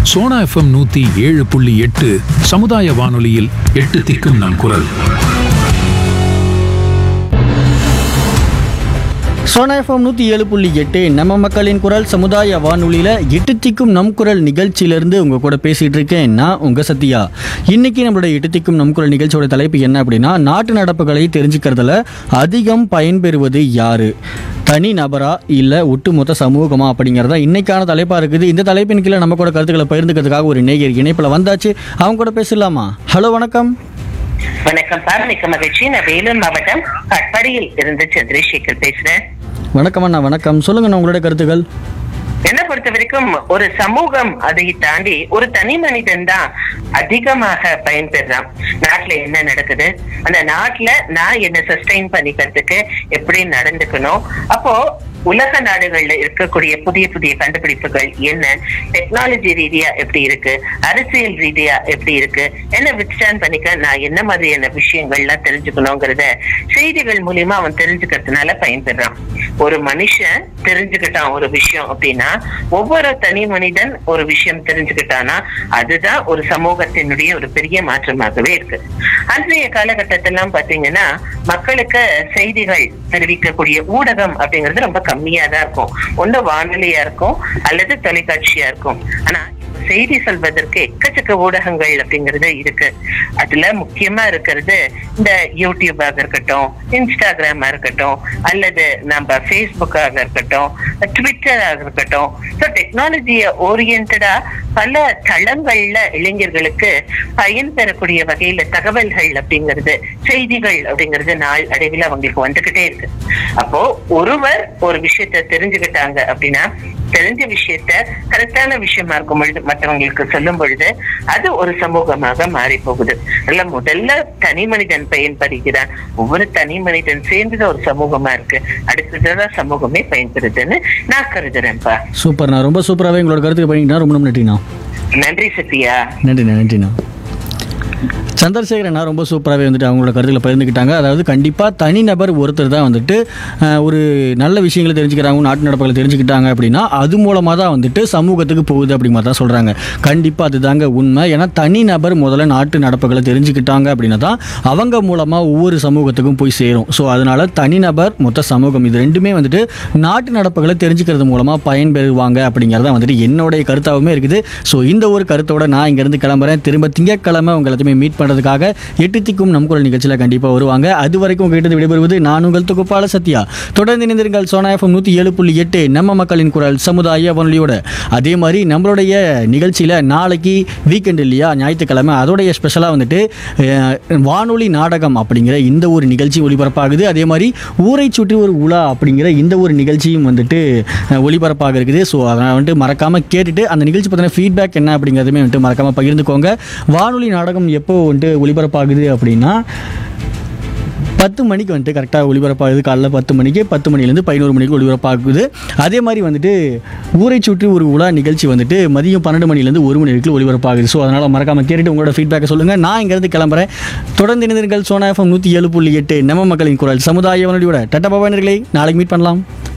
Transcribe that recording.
Sona FM நூத்தி ஏழு புள்ளி எட்டு சமுதாய வானொலியில் எட்டு திக்கும் நம் குரல் சோனா எஃப்எம் நூற்றி ஏழு புள்ளி எட்டு நம்ம மக்களின் குரல் சமுதாய வானொலியில் எட்டு திக்கும் நம் குரல் நிகழ்ச்சியிலேருந்து உங்கள் கூட பேசிகிட்டு இருக்கேன் நான் உங்கள் சத்யா இன்னைக்கு நம்மளுடைய எட்டு திக்கும் நம் குரல் நிகழ்ச்சியோட தலைப்பு என்ன அப்படின்னா நாட்டு நடப்புகளை தெரிஞ்சுக்கிறதுல அதிகம் பயன்பெறுவது யாரு தனி நபரா இல்லை ஒட்டுமொத்த சமூகமா அப்படிங்கிறதா இன்னைக்கான தலைப்பாக இருக்குது இந்த தலைப்பின் கீழே நம்ம கூட கருத்துக்களை பகிர்ந்துக்கிறதுக்காக ஒரு நேயர் இணைப்பில் வந்தாச்சு அவங்க கூட பேசலாமா ஹலோ வணக்கம் வணக்கம் சார் மிக்க மகிழ்ச்சி நான் வேலூர் மாவட்டம் கட்பாடியில் இருந்து சந்திரசேகர் பேசுறேன் வணக்கம் அண்ணா வணக்கம் சொல்லுங்கண்ணா உங்களுடைய கருத்துக்கள் என்ன பொறுத்த வரைக்கும் ஒரு சமூகம் அதை தாண்டி ஒரு தனி மனிதன் தான் அதிகமாக பயன்பெறான் நாட்டுல என்ன நடக்குது அந்த நாட்டுல நான் என்ன சஸ்டைன் பண்ணிக்கிறதுக்கு எப்படி நடந்துக்கணும் அப்போ உலக நாடுகள்ல இருக்கக்கூடிய புதிய புதிய கண்டுபிடிப்புகள் என்ன டெக்னாலஜி ரீதியா எப்படி இருக்கு அரசியல் ரீதியா எப்படி இருக்கு என்ன வித்ஸ்டாண்ட் பண்ணிக்க நான் என்ன மாதிரியான விஷயங்கள்லாம் தெரிஞ்சுக்கணுங்கிறத செய்திகள் மூலியமா அவன் தெரிஞ்சுக்கிறதுனால பயன்பெறான் ஒரு மனுஷன் தெரிஞ்சுக்கிட்டான் ஒரு விஷயம் அப்படின்னா ஒவ்வொரு தனி மனிதன் ஒரு விஷயம் தெரிஞ்சுக்கிட்டானா அதுதான் ஒரு சமூகத்தினுடைய ஒரு பெரிய மாற்றமாகவே இருக்கு அன்றைய காலகட்டத்திலாம் பாத்தீங்கன்னா மக்களுக்கு செய்திகள் தெரிவிக்கக்கூடிய ஊடகம் அப்படிங்கிறது ரொம்ப கம்மியா தான் இருக்கும் ஒண்ணு வானொலியா இருக்கும் அல்லது தொலைக்காட்சியா இருக்கும் ஆனா செய்தி சொல்வதற்கு எக்கச்சக்க ஊடகங்கள் அப்படிங்கிறது இருக்கு அதுல முக்கியமா இருக்கிறது இந்த யூடியூபாக இருக்கட்டும் இன்ஸ்டாகிராமா இருக்கட்டும் அல்லது நம்ம ஃபேஸ்புக்காக இருக்கட்டும் ட்விட்டராக இருக்கட்டும் ஸோ டெக்னாலஜிய ஓரியன்டா பல தளங்கள்ல இளைஞர்களுக்கு பயன் பெறக்கூடிய வகையில தகவல்கள் அப்படிங்கிறது செய்திகள் அப்படிங்கிறது நாள் அடைவில் அவங்களுக்கு வந்துகிட்டே இருக்கு அப்போ ஒருவர் ஒரு விஷயத்த தெரிஞ்சுக்கிட்டாங்க அப்படின்னா தெரிஞ்ச விஷயத்த கரெக்டான விஷயமா இருக்கும் பொழுது மற்றவங்களுக்கு சொல்லும் பொழுது அது ஒரு சமூகமாக மாறி போகுது அதுல முதல்ல தனி மனிதன் பயன்படுகிறான் ஒவ்வொரு தனி மனிதன் சேர்ந்தது ஒரு சமூகமா இருக்கு அடுத்ததுதான் சமூகமே பயன்பெறுதுன்னு நான் கருதுறேன்ப்பா சூப்பர்ண்ணா ரொம்ப சூப்பராகவே உங்களோட கருத்துக்கு பண்ணிக்கிட்டா ரொம்ப நன்றிண்ணா நன்றி சத்யா நன்றிண்ணா நன்றிண்ணா சந்திரசேகரண்ணா ரொம்ப சூப்பராகவே வந்துட்டு அவங்களோட கருத்துக்களை பகிர்ந்துக்கிட்டாங்க அதாவது கண்டிப்பாக தனிநபர் ஒருத்தர் தான் வந்துட்டு அஹ், ஒரு நல்ல விஷயங்களை தெரிஞ்சுக்கிறாங்க நாட்டு நடப்புகளை தெரிஞ்சுக்கிட்டாங்க அப்படின்னா அது மூலமாக தான் வந்துட்டு சமூகத்துக்கு போகுது அப்படி மாதிரி தான் சொல்கிறாங்க கண்டிப்பாக அதுதாங்க உண்மை ஏன்னா தனிநபர் முதல்ல நாட்டு நடப்புகளை தெரிஞ்சுக்கிட்டாங்க அப்படின்னா தான் அவங்க மூலமாக ஒவ்வொரு சமூகத்துக்கும் போய் சேரும் ஸோ அதனால் தனிநபர் மொத்த சமூகம் இது ரெண்டுமே வந்துட்டு நாட்டு நடப்புகளை தெரிஞ்சுக்கிறது மூலமாக பயன்பெறுவாங்க அப்படிங்கிறத வந்துட்டு என்னுடைய கருத்தாகவுமே இருக்குது ஸோ இந்த ஒரு கருத்தோட நான் இங்கேருந்து கிளம்புறேன் திரும்ப திங்கட்கிழமை உங்க எல்லாத்தையுமே மீட் பண்ணுறதுக்காக எட்டு திக்கும் நம் குரல் நிகழ்ச்சியில் கண்டிப்பாக வருவாங்க அது வரைக்கும் உங்ககிட்ட விடைபெறுவது நான் உங்கள் தொகுப்பாள சத்யா தொடர்ந்து இணைந்திருங்கள் சோனா எஃப்எம் நூற்றி ஏழு புள்ளி எட்டு நம்ம மக்களின் குரல் சமுதாய வானொலியோட அதே மாதிரி நம்மளுடைய நிகழ்ச்சியில் நாளைக்கு வீக்கெண்ட் இல்லையா ஞாயிற்றுக்கிழமை அதோடைய ஸ்பெஷலாக வந்துட்டு அஹ், வானொலி நாடகம் அப்படிங்கிற இந்த ஒரு நிகழ்ச்சி ஒளிபரப்பாகுது அதே மாதிரி ஊரை சுற்றி ஒரு உலா அப்படிங்கிற இந்த ஒரு நிகழ்ச்சியும் வந்துட்டு அஹ், ஒளிபரப்பாக இருக்குது ஸோ அதனால் வந்துட்டு மறக்காமல் கேட்டுட்டு அந்த நிகழ்ச்சி பற்றின ஃபீட்பேக் என்ன அப்படிங்கிறதுமே வந்துட்டு மறக்காமல் பகிர்ந்துக்கோங்க வானொலி நாடகம் எப்போ வந்துட்டு ஒளிபரப்பாகுது அப்படின்னா பத்து மணிக்கு வந்துட்டு கரெக்டாக ஒளிபரப்பாகுது காலைல பத்து மணிக்கு பத்து மணிலேருந்து பதினோரு மணிக்கு ஒளிபரப்பாகுது அதே மாதிரி வந்துட்டு ஊரை சுற்றி ஒரு உலா நிகழ்ச்சி வந்துட்டு மதியம் பன்னெண்டு மணிலேருந்து ஒரு மணி வரைக்கும் ஒளிபரப்பாகுது ஸோ அதனால் மறக்காமல் கேட்டுட்டு உங்களோட ஃபீட்பேக்கை சொல்லுங்கள் நான் இங்கேருந்து கிளம்புறேன் தொடர்ந்து இணைந்திருங்கள் சோனா எஃப்எம் நூற்றி ஏழு புள்ளி எட்டு நம்ம மக்களின் குரல் சமுதாய வானொலியோட டட்ட பவானர்களை நாளைக்கு மீட் பண்ணலாம்